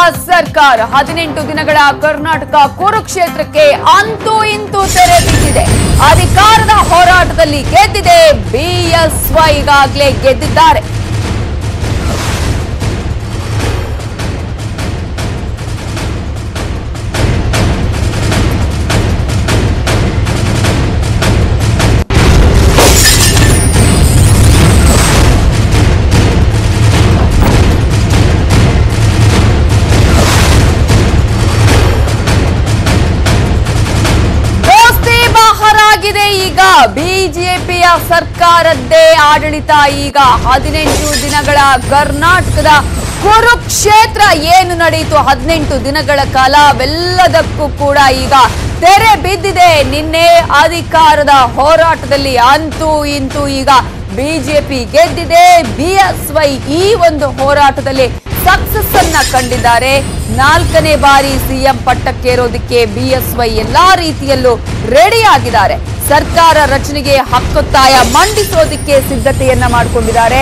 ಸರ್ಕಾರ ಹದಿನೆಂಟು ದಿನಗಳ ಕರ್ನಾಟಕ ಕುರುಕ್ಷೇತ್ರಕ್ಕೆ ಅಂತೂ ಇಂತೂ ತೆರೆ ಬಿದ್ದಿದೆ ಅಧಿಕಾರದ ಹೋರಾಟದಲ್ಲಿ ಗೆದ್ದಿದೆ ಬಿಎಸ್ವೈ ಈಗಾಗಲೇ ಗೆದ್ದಿದ್ದಾರೆ ದೋಸ್ತಿ ಬಹರಾಗಿದೆ ಈಗ ಬಿಜೆಪಿಯ ಸರ್ಕಾರದ್ದೇ ಆಡಳಿತ ಈಗ ಹದಿನೆಂಟು ದಿನಗಳ ಕರ್ನಾಟಕದ ಕುರುಕ್ಷೇತ್ರ ಏನು ನಡೆಯಿತು ಹದಿನೆಂಟು ದಿನಗಳ ಕಾಲ ಅವೆಲ್ಲದಕ್ಕೂ ಕೂಡ ಈಗ ತೆರೆ ಬಿದ್ದಿದೆ ನಿನ್ನೆ ಅಧಿಕಾರದ ಹೋರಾಟದಲ್ಲಿ ಅಂತೂ ಇಂತೂ ಈಗ ಬಿಜೆಪಿ ಗೆದ್ದಿದೆ ಬಿಎಸ್ವೈ ಈ ಒಂದು ಹೋರಾಟದಲ್ಲಿ ಸಕ್ಸಸ್ ಅನ್ನ ಕಂಡಿದ್ದಾರೆ ನಾಲ್ಕನೇ ಬಾರಿ ಸಿಎಂ ಪಟ್ಟಕ್ಕೇರೋದಕ್ಕೆ ಬಿಎಸ್ವೈ ಎಲ್ಲಾ ರೀತಿಯಲ್ಲೂ ರೆಡಿ ಆಗಿದ್ದಾರೆ ಸರ್ಕಾರ ರಚನೆಗೆ ಹಕ್ಕೊತ್ತಾಯ ಮಂಡಿಸೋದಕ್ಕೆ ಸಿದ್ಧತೆಯನ್ನ ಮಾಡಿಕೊಂಡಿದ್ದಾರೆ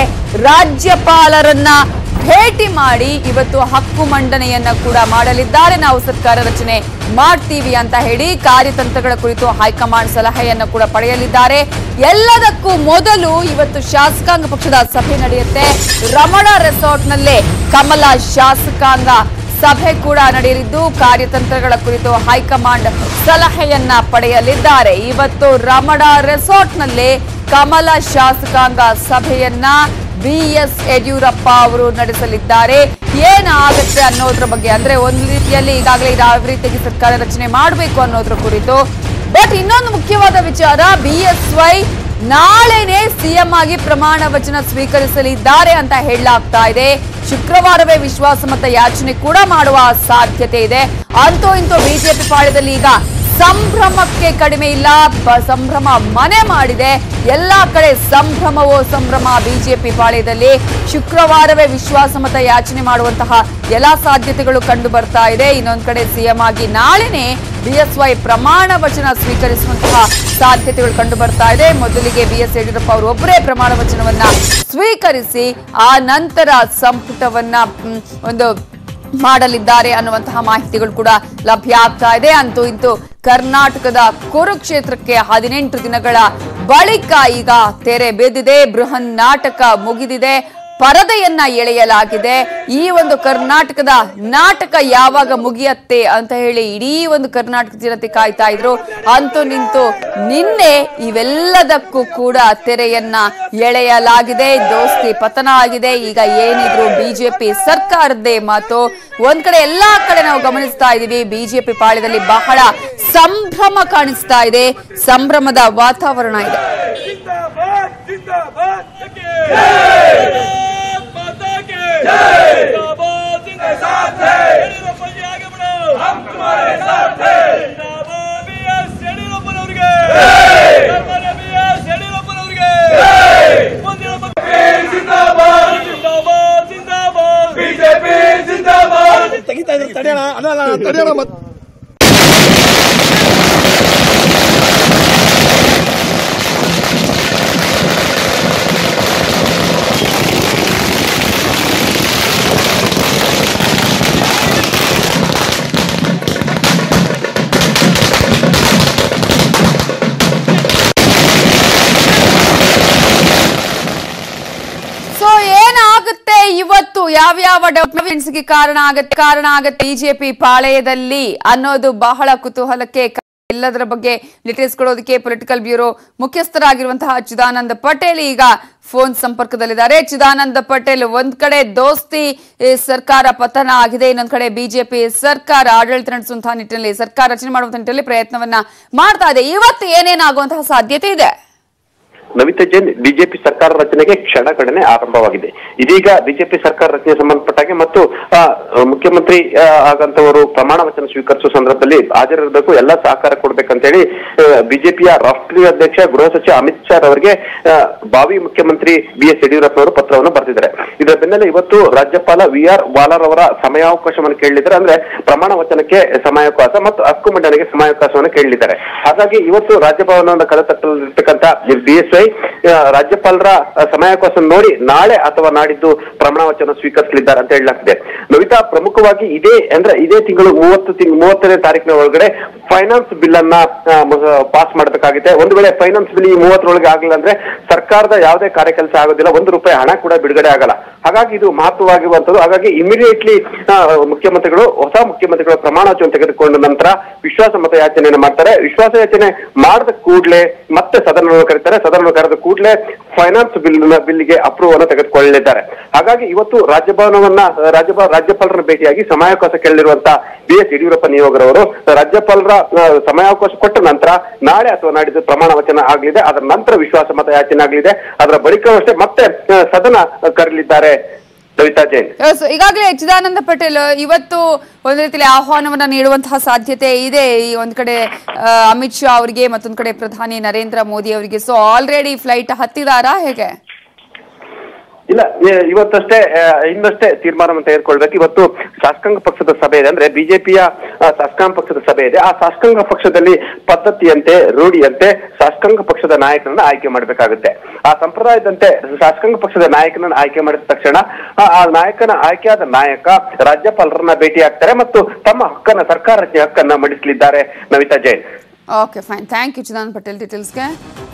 ರಾಜ್ಯಪಾಲರನ್ನ ಭೇಟಿ ಮಾಡಿ ಇವತ್ತು ಹಕ್ಕು ಮಂಡನೆಯನ್ನ ಕೂಡ ಮಾಡಲಿದ್ದಾರೆ ನಾವು ಸರ್ಕಾರ ರಚನೆ ಮಾಡ್ತೀವಿ ಅಂತ ಹೇಳಿ ಕಾರ್ಯತಂತ್ರಗಳ ಕುರಿತು ಹೈಕಮಾಂಡ್ ಸಲಹೆಯನ್ನು ಕೂಡ ಪಡೆಯಲಿದ್ದಾರೆ ಎಲ್ಲದಕ್ಕೂ ಮೊದಲು ಇವತ್ತು ಶಾಸಕಾಂಗ ಪಕ್ಷದ ಸಭೆ ನಡೆಯುತ್ತೆ ರಮಣ ರೆಸಾರ್ಟ್ನಲ್ಲೇ ಕಮಲ ಶಾಸಕಾಂಗ ಸಭೆ ಕೂಡ ನಡೆಯಲಿದ್ದು ಕಾರ್ಯತಂತ್ರಗಳ ಕುರಿತು ಹೈಕಮಾಂಡ್ ಸಲಹೆಯನ್ನ ಪಡೆಯಲಿದ್ದಾರೆ ಇವತ್ತು ರಮಣ ರೆಸಾರ್ಟ್ನಲ್ಲೇ ಕಮಲ ಶಾಸಕಾಂಗ ಸಭೆಯನ್ನ ಬಿ ಎಸ್ ಯಡಿಯೂರಪ್ಪ ಅವರು ನಡೆಸಲಿದ್ದಾರೆ ಏನಾಗುತ್ತೆ ಅನ್ನೋದ್ರ ಬಗ್ಗೆ ಅಂದ್ರೆ ಒಂದು ರೀತಿಯಲ್ಲಿ ಈಗಾಗಲೇ ಯಾವ ರೀತಿಯಾಗಿ ಸರ್ಕಾರ ರಚನೆ ಮಾಡಬೇಕು ಅನ್ನೋದ್ರ ಕುರಿತು ಬಟ್ ಇನ್ನೊಂದು ಮುಖ್ಯವಾದ ವಿಚಾರ ಬಿ ಎಸ್ ವೈ ನಾಳೆನೆ ಸಿಎಂ ಆಗಿ ಪ್ರಮಾಣ ವಚನ ಸ್ವೀಕರಿಸಲಿದ್ದಾರೆ ಅಂತ ಹೇಳಲಾಗ್ತಾ ಇದೆ ಶುಕ್ರವಾರವೇ ವಿಶ್ವಾಸಮತ ಯಾಚನೆ ಕೂಡ ಮಾಡುವ ಸಾಧ್ಯತೆ ಇದೆ ಅಂತೂ ಇಂತೂ ಬಿಜೆಪಿ ಪಾಳ್ಯದಲ್ಲಿ ಈಗ ಸಂಭ್ರಮಕ್ಕೆ ಕಡಿಮೆ ಇಲ್ಲ ಬ- ಸಂಭ್ರಮ ಮನೆ ಮಾಡಿದೆ ಎಲ್ಲಾ ಕಡೆ ಸಂಭ್ರಮವೋ ಸಂಭ್ರಮ ಬಿಜೆಪಿ ಪಾಳ್ಯದಲ್ಲಿ ಶುಕ್ರವಾರವೇ ವಿಶ್ವಾಸಮತ ಯಾಚನೆ ಮಾಡುವಂತಹ ಎಲ್ಲಾ ಸಾಧ್ಯತೆಗಳು ಕಂಡು ಬರ್ತಾ ಇದೆ ಇನ್ನೊಂದ್ ಕಡೆ ಸಿಎಂ ಆಗಿ ನಾಳೆನೆ ಬಿಎಸ್ವೈ ಪ್ರಮಾಣ ವಚನ ಸ್ವೀಕರಿಸುವಂತಹ ಸಾಧ್ಯತೆಗಳು ಕಂಡು ಬರ್ತಾ ಇದೆ ಮೊದಲಿಗೆ ಬಿಎಸ್ ಯಡಿಯೂರಪ್ಪ ಅವರು ಒಬ್ಬರೇ ಪ್ರಮಾಣ ವಚನವನ್ನ ಸ್ವೀಕರಿಸಿ ಆ ನಂತರ ಸಂಪುಟವನ್ನ ಮ್, ಒಂದು ಮಾಡಲಿದ್ದಾರೆ ಅನ್ನುವಂತಹ ಮಾಹಿತಿಗಳು ಕೂಡ ಲಭ್ಯ ಆಗ್ತಾ ಇದೆ ಅಂತೂ ಇಂತೂ ಕರ್ನಾಟಕದ ಕುರುಕ್ಷೇತ್ರಕ್ಕೆ ಹದಿನೆಂಟು ದಿನಗಳ ಬಳಿಕ ಈಗ ತೆರೆ ಬಿದ್ದಿದೆ ಬೃಹನ್ ನಾಟಕ ಮುಗಿದಿದೆ ಪರದೆಯನ್ನ ಎಳೆಯಲಾಗಿದೆ ಈ ಒಂದು ಕರ್ನಾಟಕದ ನಾಟಕ ಯಾವಾಗ ಮುಗಿಯತ್ತೆ ಅಂತ ಹೇಳಿ ಇಡೀ ಒಂದು ಕರ್ನಾಟಕ ಜನತೆ ಕಾಯ್ತಾ ಇದ್ರು ಅಂತೂ ನಿಂತು ನಿನ್ನೆ ಇವೆಲ್ಲದಕ್ಕೂ ಕೂಡ ತೆರೆಯನ್ನ ಎಳೆಯಲಾಗಿದೆ ದೋಸ್ತಿ ಪತನ ಆಗಿದೆ ಈಗ ಏನಿದ್ರು ಬಿಜೆಪಿ ಸರ್ಕಾರದ್ದೇ ಮಾತು ಒಂದ್ ಕಡೆ ಎಲ್ಲಾ ಕಡೆ ನಾವು ಗಮನಿಸ್ತಾ ಇದೀವಿ ಬಿಜೆಪಿ ಪಾಳ್ಯದಲ್ಲಿ ಬಹಳ ಸಂಭ್ರಮ ಕಾಣಿಸ್ತಾ ಇದೆ ಸಂಭ್ರಮದ ವಾತಾವರಣ ಇದೆ जिंदाबाद जिंदाबाद भारत माता के जिंदाबाद जिंदाबाद साथ है येडियुरप्ಪ जी आगे बढ़ो हम तुम्हारे साथ हैं जिंदाबाद बीएस येडियुरಪ್ಪನವರಿಗೆ ಕರ್ನಾಟಕ बीएस येडियुरಪ್ಪನವರಿಗೆ जिंदाबाद जिंदाबाद जिंदाबाद ಬಿಜೆಪಿ जिंदाबाद ತೆಗಿತಾ ಇದ್ರೆ ತಡೆಯೋಣ ಅಲ್ಲ ಅಲ್ಲ ತಡೆಯೋಣ ಮತ್ತೆ ಸೊ ಏನಾಗುತ್ತೆ ಇವತ್ತು ಯಾವ್ಯಾವ ಡೆವಲಪ್ಮೆಂಟ್ಸ್ ಗೆ ಕಾರಣ ಆಗತ್ತೆ ಕಾರಣ ಆಗತ್ತೆ ಬಿಜೆಪಿ ಪಾಳೆಯದಲ್ಲಿ ಅನ್ನೋದು ಬಹಳ ಕುತೂಹಲಕ್ಕೆ ಕ- ಎಲ್ಲದರ ಬಗ್ಗೆ ಡೀಟೇಲ್ಸ್ ಕೊಡೋದಕ್ಕೆ ಪೊಲಿಟಿಕಲ್ ಬ್ಯೂರೋ ಮುಖ್ಯಸ್ಥರಾಗಿರುವಂತಹ ಚಿದಾನಂದ ಪಟೇಲ್ ಈಗ ಫೋನ್ ಸಂಪರ್ಕದಲ್ಲಿದ್ದಾರೆ ಚಿದಾನಂದ ಪಟೇಲ್ ಒಂದ್ ಕಡೆ ದೋಸ್ತಿ ಈ, ಸರ್ಕಾರ ಪತನ ಆಗಿದೆ ಇನ್ನೊಂದ್ ಕಡೆ ಬಿಜೆಪಿ ಸರ್ಕಾರ ಆಡಳಿತ ನಡೆಸುವಂತಹ ನಿಟ್ಟಿನಲ್ಲಿ ಸರ್ಕಾರ ರಚನೆ ಮಾಡುವಂತಹ ನಿಟ್ಟಿನಲ್ಲಿ ಪ್ರಯತ್ನವನ್ನ ಮಾಡ್ತಾ ಇದೆ ಇವತ್ತು ಏನೇನಾಗುವಂತಹ ಸಾಧ್ಯತೆ ಇದೆ ನವಿತಾ ಜೈನ್ ಬಿಜೆಪಿ ಸರ್ಕಾರ ರಚನೆಗೆ ಕ್ಷಣಗಣನೆ ಆರಂಭವಾಗಿದೆ ಇದೀಗ ಬಿಜೆಪಿ ಸರ್ಕಾರ ರಚನೆ ಸಂಬಂಧಪಟ್ಟಾಗೆ ಮತ್ತು ಆ, ಮುಖ್ಯಮಂತ್ರಿ ಆ, ಆಗಂತವರು ಪ್ರಮಾಣ ವಚನ ಸ್ವೀಕರಿಸುವ ಸಂದರ್ಭದಲ್ಲಿ ಹಾಜರಿರಬೇಕು ಎಲ್ಲ ಸಹಕಾರ ಕೊಡ್ಬೇಕಂತೇಳಿ ಬಿಜೆಪಿಯ ರಾಷ್ಟ್ರೀಯ ಅಧ್ಯಕ್ಷ ಗೃಹ ಸಚಿವ ಅಮಿತ್ ಶಾ ಅವರಿಗೆ ಆ, ಭಾವಿ ಮುಖ್ಯಮಂತ್ರಿ ಬಿ ಎಸ್ ಯಡಿಯೂರಪ್ಪ ಅವರು ಪತ್ರವನ್ನು ಬರೆದಿದ್ದಾರೆ ಇದರ ಬೆನ್ನಲ್ಲೇ ಇವತ್ತು ರಾಜ್ಯಪಾಲ ವಿ ಆರ್ ವಾಲರ್ ಅವರ ಸಮಯಾವಕಾಶವನ್ನು ಕೇಳಲಿದ್ದಾರೆ ಅಂದ್ರೆ ಪ್ರಮಾಣ ವಚನಕ್ಕೆ ಸಮಯಾವಕಾಶ ಮತ್ತು ಹಕ್ಕು ಮಂಡನೆಗೆ ಸಮಯಾವಕಾಶವನ್ನು ಕೇಳಲಿದ್ದಾರೆ ಹಾಗಾಗಿ ಇವತ್ತು ರಾಜ್ಯಭವನವನ್ನು ಕಳೆತಟ್ಟಲಿರ್ತಕ್ಕಂಥ ಬಿ ಎಸ್ ಸಿಪಿಐ ರಾಜ್ಯಪಾಲರ ಆ, ಸಮಯಾವಕಾಶ ನೋಡಿ ನಾಳೆ ಅಥವಾ ನಾಡಿದ್ದು ಪ್ರಮಾಣ ವಚನ ಸ್ವೀಕರಿಸಲಿದ್ದಾರೆ ಅಂತ ಹೇಳಲಾಗ್ತಿದೆ ನವಿತಾ ಪ್ರಮುಖವಾಗಿ ಇದೇ ಅಂದ್ರೆ ಇದೇ ತಿಂಗಳು ಮೂವತ್ತು ತಿಂಗ್ ಮೂವತ್ತನೇ ತಾರೀಕಿನ ಒಳಗಡೆ ಫೈನಾನ್ಸ್ ಬಿಲ್ ಅನ್ನ ಪಾಸ್ ಮಾಡಬೇಕಾಗಿದೆ ಒಂದು ವೇಳೆ ಫೈನಾನ್ಸ್ ಬಿಲ್ ಈ ಮೂವತ್ತರೊಳಗೆ ಆಗಲಿಲ್ಲ ಅಂದ್ರೆ ಸರ್ಕಾರದ ಯಾವುದೇ ಕಾರ್ಯಕೆಲಸ ಆಗೋದಿಲ್ಲ ಒಂದು ರೂಪಾಯಿ ಹಣ ಕೂಡ ಬಿಡುಗಡೆ ಆಗಲ್ಲ ಹಾಗಾಗಿ ಇದು ಮಹತ್ವವಾಗಿರುವಂತದ್ದು ಹಾಗಾಗಿ ಇಮಿಡಿಯೇಟ್ಲಿ ಮುಖ್ಯಮಂತ್ರಿಗಳು ಹೊಸ ಮುಖ್ಯಮಂತ್ರಿಗಳು ಪ್ರಮಾಣ ವಚನ ತೆಗೆದುಕೊಂಡ ನಂತರ ವಿಶ್ವಾಸ ಮತ ಯಾಚನೆಯನ್ನು ಮಾಡ್ತಾರೆ ವಿಶ್ವಾಸ ಯಾಚನೆ ಮಾಡಿದ ಕೂಡಲೇ ಮತ್ತೆ ಸದನವನ್ನು ಕರೀತಾರೆ ಸದನವನ್ನು ಕರೆದ ಕೂಡಲೇ ಫೈನಾನ್ಸ್ ಬಿಲ್ ಬಿಲ್ಗೆ ಅಪ್ರೂವ್ ಅನ್ನು ತೆಗೆದುಕೊಳ್ಳಲಿದ್ದಾರೆ ಹಾಗಾಗಿ ಇವತ್ತು ರಾಜ್ಯಭವನವನ್ನ ರಾಜ್ಯಪಾಲ ರಾಜ್ಯಪಾಲರನ್ನ ಭೇಟಿಯಾಗಿ ಸಮಯಾವಕಾಶ ಕೇಳಿರುವಂತಹ ಬಿ ಎಸ್ ಯಡಿಯೂರಪ್ಪ ನಿಯೋಗರವರು ರಾಜ್ಯಪಾಲರ ಆ, ಸಮಯಾವಕಾಶ ಕೊಟ್ಟ ನಂತರ ನಾಳೆ ಅಥವಾ ನಾಡಿದ್ದು ಪ್ರಮಾಣ ವಚನ ಆಗಲಿದೆ ಅದರ ನಂತರ ವಿಶ್ವಾಸ ಮತ ಯಾಚನೆ ಆಗಲಿದೆ ಅದರ ಬಳಿಕವಷ್ಟೇ ಮತ್ತೆ ಆ, ಸದನ ಕರೆಯಲಿದ್ದಾರೆ ಸವಿತಾ ಜೈನ್ ಎಸ್, ಈಗಾಗಲೇ ಚಿದಾನಂದ ಪಟೇಲ್ ಇವತ್ತು ಒಂದು ರೀತಿಯಲ್ಲಿ ಆಹ್ವಾನವನ್ನ ನೀಡುವಂತಹ ಸಾಧ್ಯತೆ ಇದೆ ಈ ಒಂದ್ ಕಡೆ ಆ, ಅಮಿತ್ ಶಾ ಅವರಿಗೆ ಮತ್ತೊಂದ್ ಕಡೆ ಪ್ರಧಾನಿ ನರೇಂದ್ರ ಮೋದಿ ಅವರಿಗೆ ಸೊ ಆಲ್ರೆಡಿ ಫ್ಲೈಟ್ ಹತ್ತಿದಾರಾ ಹೇಗೆ ಇಲ್ಲ ಏ- ಇವತ್ತಷ್ಟೇ ಆ, ಇನ್ನಷ್ಟೇ ತೀರ್ಮಾನವನ್ನು ತೆಗೆದುಕೊಳ್ಬೇಕು ಇವತ್ತು ಶಾಸಕಾಂಗ ಪಕ್ಷದ ಸಭೆ ಇದೆ ಅಂದ್ರೆ ಬಿಜೆಪಿಯ ಶಾಸಕಾಂಗ ಪಕ್ಷದ ಸಭೆ ಇದೆ ಆ ಶಾಸಕಾಂಗ ಪಕ್ಷದಲ್ಲಿ ಪದ್ಧತಿಯಂತೆ ರೂಢಿಯಂತೆ ಶಾಸಕಾಂಗ ಪಕ್ಷದ ನಾಯಕನನ್ನ ಆಯ್ಕೆ ಮಾಡಬೇಕಾಗುತ್ತೆ ಆ ಸಂಪ್ರದಾಯದಂತೆ ಶಾಸಕಾಂಗ ಪಕ್ಷದ ನಾಯಕನನ್ನ ಆಯ್ಕೆ ಮಾಡಿದ ತಕ್ಷಣ ಆ ಆ ನಾಯಕನ ಆಯ್ಕೆಯಾದ ನಾಯಕ ರಾಜ್ಯಪಾಲರನ್ನ ಭೇಟಿ ಆಗ್ತಾರೆ ಮತ್ತು ತಮ್ಮ ಹಕ್ಕನ್ನ ಸರ್ಕಾರ ರಚನೆ ಹಕ್ಕನ್ನ ಮಂಡಿಸಲಿದ್ದಾರೆ Navitha Jain okay fine thank you Chidananda Patel ಡೀಟೇಲ್ಸ್ಗೆ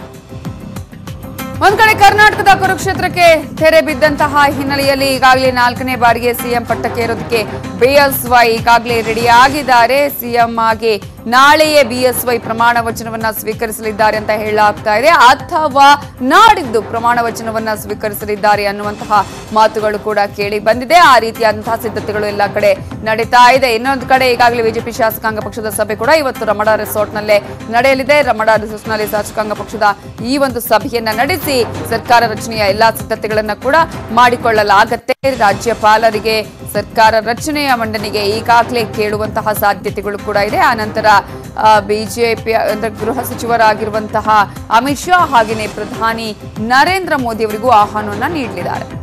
ಒಂದ್ ಕಡೆ ಕರ್ನಾಟಕದ ಕುರುಕ್ಷೇತ್ರಕ್ಕೆ ತೆರೆ ಬಿದ್ದಂತಹ ಹಿನ್ನೆಲೆಯಲ್ಲಿ ಈಗಾಗಲೇ ನಾಲ್ಕನೇ ಬಾರಿಗೆ ಸಿಎಂ ಪಟ್ಟಕ್ಕೆ ಏರೋದಕ್ಕೆ ಬಿಎಸ್ವೈ ಈಗಾಗಲೇ ರೆಡಿ ಆಗಿದ್ದಾರೆ ಸಿಎಂ ಆಗಿ ನಾಳೆಯೇ ಬಿಎಸ್ವೈ ಪ್ರಮಾಣ ವಚನವನ್ನ ಸ್ವೀಕರಿಸಲಿದ್ದಾರೆ ಅಂತ ಹೇಳಲಾಗ್ತಾ ಇದೆ ಅಥವಾ ನಾಡಿದ್ದು ಪ್ರಮಾಣ ವಚನವನ್ನ ಸ್ವೀಕರಿಸಲಿದ್ದಾರೆ ಅನ್ನುವಂತಹ ಮಾತುಗಳು ಕೂಡ ಕೇಳಿ ಬಂದಿದೆ ಆ ರೀತಿಯಾದಂತಹ ಸಿದ್ಧತೆಗಳು ಎಲ್ಲ ಕಡೆ ನಡೀತಾ ಇದೆ ಇನ್ನೊಂದು ಕಡೆ ಈಗಾಗಲೇ ಬಿಜೆಪಿ ಶಾಸಕಾಂಗ ಪಕ್ಷದ ಸಭೆ ಕೂಡ ಇವತ್ತು ರಮಣ ರೆಸಾರ್ಟ್ನಲ್ಲೇ ನಡೆಯಲಿದೆ ರಮಣ ರೆಸಾರ್ಟ್ನಲ್ಲಿ ಶಾಸಕಾಂಗ ಪಕ್ಷದ ಈ ಒಂದು ಸಭೆಯನ್ನ ನಡೆಸಿ ಸರ್ಕಾರ ರಚನೆಯ ಎಲ್ಲಾ ಸಿದ್ಧತೆಗಳನ್ನ ಕೂಡ ಮಾಡಿಕೊಳ್ಳಲಾಗತ್ತೆ ರಾಜ್ಯಪಾಲರಿಗೆ ಸರ್ಕಾರ ರಚನೆಯ ಮಂಡನೆಗೆ ಈಗಾಗಲೇ ಕೇಳುವಂತಹ ಸಾಧ್ಯತೆಗಳು ಕೂಡ ಇದೆ ಆ ನಂತರ ಬಿಜೆಪಿ ಅಂದ್ರೆ ಗೃಹ ಸಚಿವರಾಗಿರುವಂತಹ ಅಮಿತ್ ಶಾ ಹಾಗೆಯೇ ಪ್ರಧಾನಿ ನರೇಂದ್ರ ಮೋದಿ ಅವರಿಗೂ ಆಹ್ವಾನವನ್ನ ನೀಡಲಿದ್ದಾರೆ